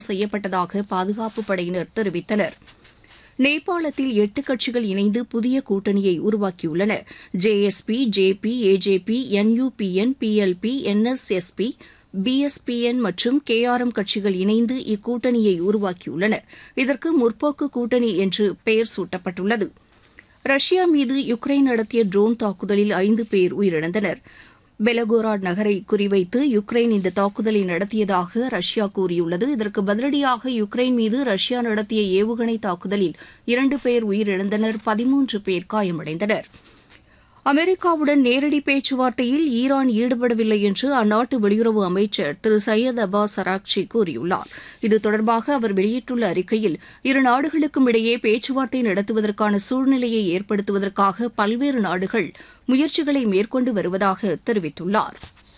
செய்யப்பட்டதாக பாதுகாப்பு படையினர் தெரிவித்தனர் நேபாளத்தில் எட்டு கட்சிகள் இணைந்து புதிய கூட்டணியை உருவாக்கியுள்ளன JSP JP AJP NUPN PLP NSSP PSPN மற்றும் கேஆர்எம் கட்சிகள் இணைந்து இக்கூட்டணியை உருவாக்கியுள்ளன இதற்கு முற்போக்கு கூட்டணி என்று பெயர் சூட்டப்பட்டுள்ளது ரஷ்யா மீது யுக்ரைன் நடத்திய ட்ரோன் தாக்குதலில் ஐந்து பேர் உயிரிழந்தனர் பெலகோராட் நகரை குறிவைத்து யுக்ரைன் இந்த தாக்குதலை நடத்தியதாக ரஷ்யா கூறியுள்ளது இதற்கு பதிலடியாக யுக்ரைன் மீது ரஷ்யா நடத்திய ஏவுகணை தாக்குதலில் இரண்டு பேர் உயிரிழந்தனர் பதிமூன்று பேர் காயமடைந்தனர் அமெரிக்காவுடன் நேரடி பேச்சுவார்த்தையில் ஈரான் ஈடுபடவில்லை என்று அந்நாட்டு வெளியுறவு அமைச்சர் திரு சையத் அப்பாஸ் அராக்சி கூறியுள்ளார் இது தொடர்பாக அவர் வெளியிட்டுள்ள அறிக்கையில் இரு நாடுகளுக்கும் இடையே பேச்சுவார்த்தை நடத்துவதற்கான சூழ்நிலையை ஏற்படுத்துவதற்காக பல்வேறு நாடுகள் முயற்சிகளை மேற்கொண்டு வருவதாக தெரிவித்துள்ளார்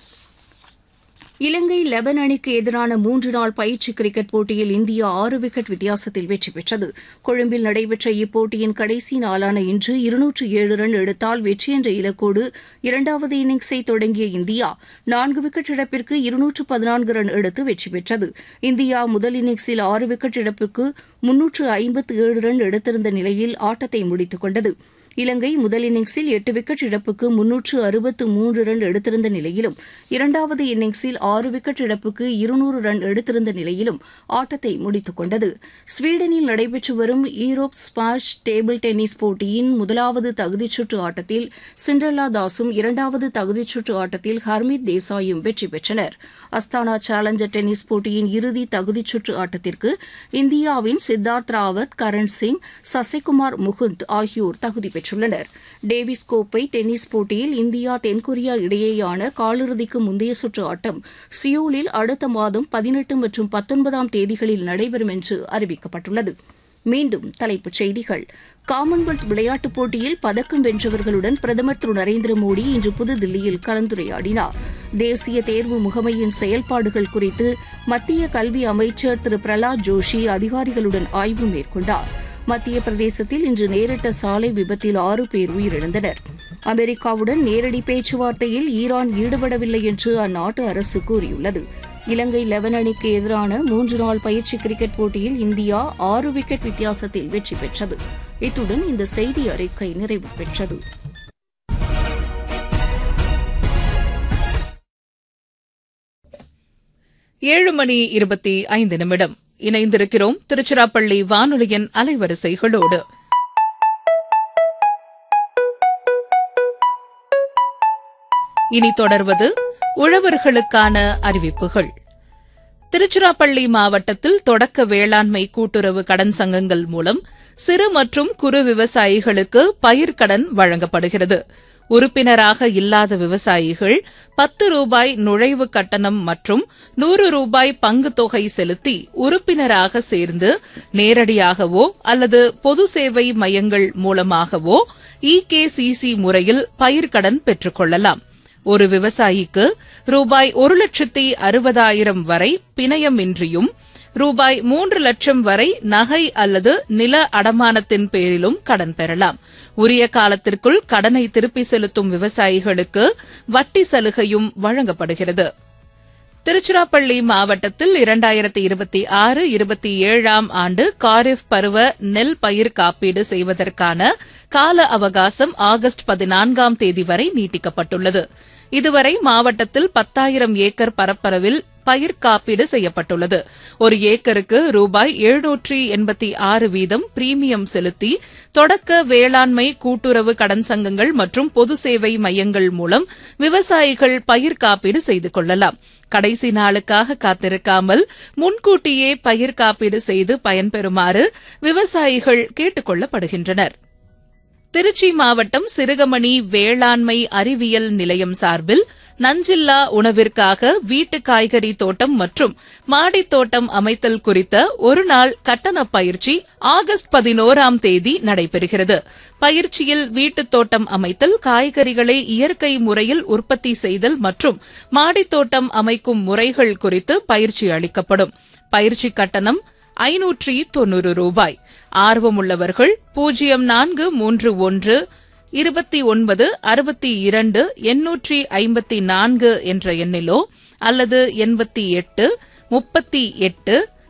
இலங்கை லெபன் அணிக்கு எதிரான மூன்று நாள் பயிற்சி கிரிக்கெட் போட்டியில் இந்தியா ஆறு விக்கெட் வித்தியாசத்தில் வெற்றி பெற்றது கொழும்பில் நடைபெற்ற இப்போட்டியின் கடைசி நாளான இன்று இருநூற்று ஏழு ரன் எடுத்தால் வெற்றி என்ற இலக்கோடு இரண்டாவது இன்னிங்ஸை தொடங்கிய இந்தியா நான்கு விக்கெட் இழப்பிற்கு இருநூற்று பதினான்கு ரன் எடுத்து வெற்றி பெற்றது இந்தியா முதல் இன்னிங்ஸில் ஆறு விக்கெட் இழப்பிற்கு முன்னூற்று ஐம்பத்து ஏழு ரன் எடுத்திருந்த நிலையில் ஆட்டத்தை முடித்துக் கொண்டது இலங்கை முதல் இன்னிங்ஸில் எட்டு விக்கெட் இழப்புக்கு முன்னூற்று அறுபத்து மூன்று ரன் எடுத்திருந்த நிலையிலும் இரண்டாவது இன்னிங்ஸில் ஆறு விக்கெட் இழப்புக்கு இருநூறு ரன் எடுத்திருந்த நிலையிலும் ஆட்டத்தை முடித்துக் கொண்டது ஸ்வீடனில் நடைபெற்று வரும் ஈரோப் ஸ்பாஷ் டேபிள் டென்னிஸ் போட்டியின் முதலாவது தகுதிச்சுற்று ஆட்டத்தில் சிண்ட்ரல்லா தாஸும் இரண்டாவது தகுதிச்சுற்று ஆட்டத்தில் ஹர்மித் தேசாயும் வெற்றி பெற்றனர் அஸ்தானா சேலஞ்சர் டென்னிஸ் போட்டியின் இறுதி தகுதிச்சுற்று ஆட்டத்திற்கு இந்தியாவின் சித்தார்த் ராவத் கரண் சிங் சசிகுமார் முகுந்த் ஆகியோர் தகுதி பெற்றுள்ளனர் டேவிஸ் கோப்பை டென்னிஸ் போட்டியில் இந்தியா தென்கொரியா இடையேயான காலிறுதிக்கு முந்தைய சுற்று ஆட்டம் சியோலில் அடுத்த மாதம் பதினெட்டு மற்றும் பத்தொன்பதாம் தேதிகளில் நடைபெறும் என்று அறிவிக்கப்பட்டுள்ளது மீண்டும் தலைப்புச் செய்திகள் காமன்வெல்த் விளையாட்டுப் போட்டியில் பதக்கம் வென்றவர்களுடன் பிரதமர் திரு நரேந்திர மோடி இன்று புதுதில்லியில் கலந்துரையாடினார் தேசிய தேர்வு முகமையின் செயல்பாடுகள் குறித்து மத்திய கல்வி அமைச்சர் திரு பிரலாத் ஜோஷி அதிகாரிகளுடன் ஆய்வு மேற்கொண்டார் மத்திய பிரதேசத்தில் இன்று நேரிட்ட சாலை விபத்தில் ஆறு பேர் உயிரிழந்தனர் அமெரிக்காவுடன் நேரடி பேச்சுவார்த்தையில் ஈரான் ஈடுபடவில்லை என்று அந்நாட்டு அரசு கூறியுள்ளது இலங்கை லெவன் அணிக்கு எதிரான மூன்று நாள் பயிற்சி கிரிக்கெட் போட்டியில் இந்தியா ஆறு விக்கெட் வித்தியாசத்தில் வெற்றி பெற்றது இத்துடன் இந்த செய்தி அறிக்கை நிறைவு பெற்றது ஏழு மணி இருபத்தி ஐந்து நிமிடம் இணைந்திருக்கிறோம் திருச்சிராப்பள்ளி வானொலியின் அலைவரிசைகளோடு இனி தொடர்வது உழவர்களுக்கான அறிவிப்புகள் திருச்சிராப்பள்ளி மாவட்டத்தில் தொடக்க வேளாண்மை கூட்டுறவு கடன் சங்கங்கள் மூலம் சிறு மற்றும் குறு விவசாயிகளுக்கு பயிர்க்கடன் வழங்கப்படுகிறது உறுப்பினராக இல்லாத விவசாயிகள் பத்து ரூபாய் நுழைவு கட்டணம் மற்றும் நூறு ரூபாய் பங்கு தொகை செலுத்தி உறுப்பினராக சேர்ந்து நேரடியாகவோ அல்லது பொது சேவை மையங்கள் மூலமாகவோ இ கே சிசி முறையில் பயிர்க்கடன் பெற்றுக் கொள்ளலாம் ஒரு விவசாயிக்கு ரூபாய் ஒரு லட்சத்தி அறுபதாயிரம் வரை பிணையமின்றியும் ரூபாய் மூன்று லட்சம் வரை நகை அல்லது நில அடமானத்தின் பேரிலும் கடன் பெறலாம் உரிய காலத்திற்குள் கடனை திருப்பி செலுத்தும் விவசாயிகளுக்கு வட்டி சலுகையும் வழங்கப்படுகிறது திருச்சிராப்பள்ளி மாவட்டத்தில் இரண்டாயிரத்தி இருபத்தி ஆறு இருபத்தி ஏழாம் ஆண்டு காரிஃப் பருவ நெல் பயிர் காப்பீடு செய்வதற்கான கால அவகாசம் ஆகஸ்ட் பதினான்காம் தேதி வரை நீட்டிக்கப்பட்டுள்ளது இதுவரை மாவட்டத்தில் பத்தாயிரம் ஏக்கர் பரப்பளவில் பயிர் காப்பீடு செய்யப்பட்டுள்ளது ஒரு ஏக்கருக்கு ரூபாய் எழுநூற்றி எண்பத்தி ஆறு வீதம் பிரீமியம் செலுத்தி தொடக்க வேளாண்மை கூட்டுறவு கடன் சங்கங்கள் மற்றும் பொது சேவை மையங்கள் மூலம் விவசாயிகள் பயிர் காப்பீடு செய்து கொள்ளலாம் கடைசி நாளுக்காக காத்திருக்காமல் முன்கூட்டியே பயிர் காப்பீடு செய்து பயன்பெறுமாறு விவசாயிகள் கேட்டுக் கொள்ளப்படுகின்றனர் திருச்சி மாவட்டம் சிறுகமணி வேளாண்மை அறிவியல் நிலையம் சார்பில் நஞ்சில்லா உணவிற்காக வீட்டு காய்கறி தோட்டம் மற்றும் மாடித் தோட்டம் அமைத்தல் குறித்த ஒருநாள் கட்டண பயிற்சி ஆகஸ்ட் பதினோராம் தேதி நடைபெறுகிறது பயிற்சியில் வீட்டுத் தோட்டம் அமைத்தல் காய்கறிகளை இயற்கை முறையில் உற்பத்தி செய்தல் மற்றும் மாடித் தோட்டம் அமைக்கும் முறைகள் குறித்து பயிற்சி அளிக்கப்படும் பயிற்சி கட்டணம் ஐநூற்றி தொன்னூறு ரூபாய் ஆர்வமுள்ளவர்கள் பூஜ்ஜியம் நான்கு மூன்று ஒன்று இருபத்தி ஒன்பது அறுபத்தி இரண்டு எண்ணூற்றி ஐம்பத்தி நான்கு என்ற எண்ணிலோ அல்லது எண்பத்தி எட்டு முப்பத்தி எட்டு